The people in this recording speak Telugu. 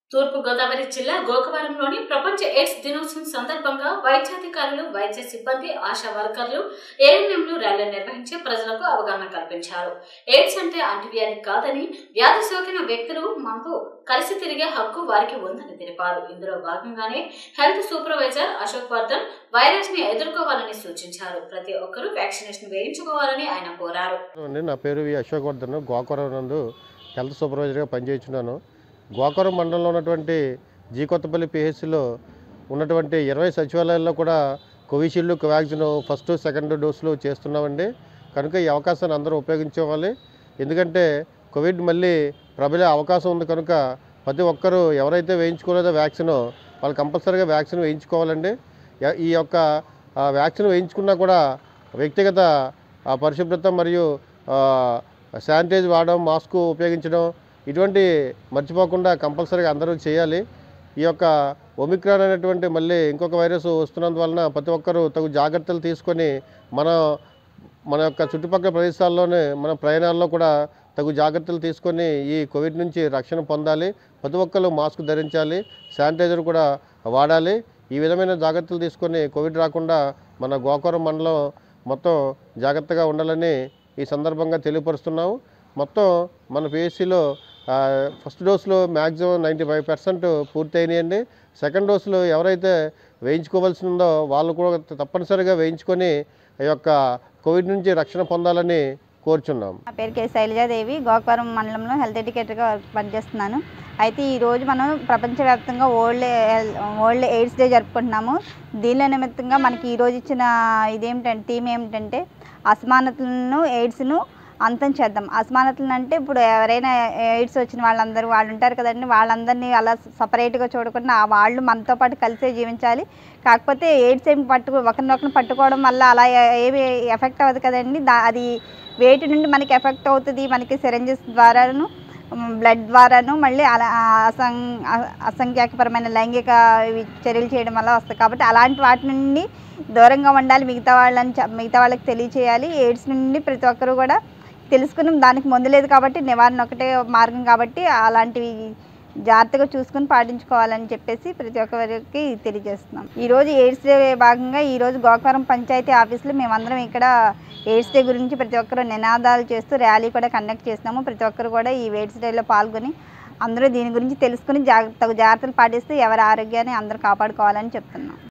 తూర్పు గోదావరి జిల్లా గోకవరంలోని ప్రపంచ ఎయిడ్స్ దినోత్సవం సందర్భంగా వైద్యాధికారులు వైద్య సిబ్బంది ఆశా వర్కర్లు ఏఎన్ఎంలు ర్యాలీ నిర్వహించి ప్రజలకు అవగాహన కల్పించారు ఎయిడ్స్ అంటే అంటువ్యాధి కాదని వ్యాధి సోకిన వ్యక్తులు మనతో కలిసి తిరిగే హక్కు వారికి ఉందని తెలిపారు ఇందులో భాగంగానే health supervisor Ashok Vardhan virus ని ఎదుర్కోవాలని సూచించారు ప్రతి ఒక్కరూ వ్యాక్సినేషన్ వేయించుకోవాలని ఆయన కోరారు అండి నా పేరు వి అశోక్ వర్ధన్ గోకవరం నందు హెల్త్ సూపర్వైజర్గా పనిచేస్తున్నాను గోకవరం మండలంలో ఉన్నటువంటి జీ కొత్తపల్లి పిహెచ్సిలో ఉన్నటువంటి ఇరవై సచివాలయాల్లో కూడా కోవిషీల్డ్ కోవాక్సిన్ ఫస్ట్ సెకండ్ డోసులు చేస్తున్నామండి కనుక ఈ అవకాశాన్ని అందరూ ఉపయోగించుకోవాలి ఎందుకంటే కోవిడ్ మళ్ళీ ప్రబలే అవకాశం ఉంది కనుక ప్రతి ఒక్కరూ ఎవరైతే వేయించుకోలేదో వ్యాక్సిన్ వాళ్ళు కంపల్సరీగా వ్యాక్సిన్ వేయించుకోవాలండి య- ఈ యొక్క ఆ, వ్యాక్సిన్ వేయించుకున్నా కూడా వ్యక్తిగత ఆ, పరిశుభ్రత మరియు ఆ, శానిటైజ్ వాడడం మాస్క్ ఉపయోగించడం ఇటువంటి మర్చిపోకుండా కంపల్సరీగా అందరూ చేయాలి ఈ యొక్క ఒమిక్రాన్ అనేటువంటి మళ్ళీ ఇంకొక వైరస్ వస్తున్నందువలన ప్రతి ఒక్కరూ తగు జాగ్రత్తలు తీసుకొని మన మన యొక్క చుట్టుపక్కల ప్రదేశాల్లోనే మన ప్రయాణాల్లో కూడా తగు జాగ్రత్తలు తీసుకొని ఈ కోవిడ్ నుంచి రక్షణ పొందాలి ప్రతి ఒక్కరు మాస్క్ ధరించాలి శానిటైజర్ కూడా వాడాలి ఈ విధమైన జాగ్రత్తలు తీసుకొని కోవిడ్ రాకుండా మన గోకవరం మండలం మొత్తం జాగ్రత్తగా ఉండాలని ఈ సందర్భంగా తెలియపరుస్తున్నాము మొత్తం మన పిఎస్సిలో ఫస్ట్ డోసులో మ్యాక్సిమం నైంటీ ఫైవ్ పర్సెంట్ పూర్తయినాయండి సెకండ్ డోసులో ఎవరైతే వేయించుకోవాల్సి ఉందో వాళ్ళు కూడా తప్పనిసరిగా వేయించుకొని ఈ యొక్క కోవిడ్ నుంచి రక్షణ పొందాలని కోరుచున్నాం నా పేరు కె శైలజాదేవి గోకవరం మండలంలో హెల్త్ ఎడ్యుకేటర్గా పనిచేస్తున్నాను అయితే ఈరోజు మనం ప్రపంచవ్యాప్తంగా వరల్డ్ వరల్డ్ ఎయిడ్స్ డే జరుపుకుంటున్నాము దీనిలో నిమిత్తంగా మనకి ఈరోజు ఇచ్చిన ఇదేమిటంటే థీమ్ ఏమిటంటే అసమానతలను ఎయిడ్స్ను అంతం చేద్దాం అసమానతలను అంటే ఇప్పుడు ఎవరైనా ఎయిడ్స్ వచ్చిన వాళ్ళందరూ వాళ్ళు ఉంటారు కదండి వాళ్ళందరినీ అలా సపరేట్గా చూడకుండా ఆ వాళ్ళు మనతో పాటు కలిసే జీవించాలి కాకపోతే ఎయిడ్స్ ఏమి పట్టుకో ఒకరినొకరిని పట్టుకోవడం వల్ల అలా ఏమి ఎఫెక్ట్ అవ్వదు కదండి దా అది వేటి నుండి మనకి ఎఫెక్ట్ అవుతుంది మనకి సిరంజెస్ ద్వారాను బ్లడ్ ద్వారాను మళ్ళీ అలా అసం అ- అసంఖ్యాకపరమైన లైంగిక ఇవి చర్యలు చేయడం వల్ల వస్తాయి కాబట్టి అలాంటి వాటి నుండి దూరంగా ఉండాలి మిగతా వాళ్ళని చె- మిగతా వాళ్ళకి తెలియచేయాలి ఎయిడ్స్ నుండి ప్రతి ఒక్కరూ కూడా తెలుసుకుని దానికి మందు లేదు కాబట్టి నివారణ ఒకటే మార్గం కాబట్టి అలాంటివి జాగ్రత్తగా చూసుకుని పాటించుకోవాలని చెప్పేసి ప్రతి ఒక్కరికి తెలియజేస్తున్నాం ఈరోజు ఎయిడ్స్ డే భాగంగా ఈరోజు గోకవరం పంచాయతీ ఆఫీస్లో మేమందరం ఇక్కడ ఎయిడ్స్ డే గురించి ప్రతి ఒక్కరు నినాదాలు చేస్తూ ర్యాలీ కూడా కండక్ట్ చేస్తున్నాము ప్రతి ఒక్కరు కూడా ఈ ఎయిడ్స్ డేలో పాల్గొని అందరూ దీని గురించి తెలుసుకుని జాగ్రత్త జాగ్రత్తలు పాటిస్తూ ఎవరి ఆరోగ్యాన్ని అందరూ కాపాడుకోవాలని చెప్తున్నాం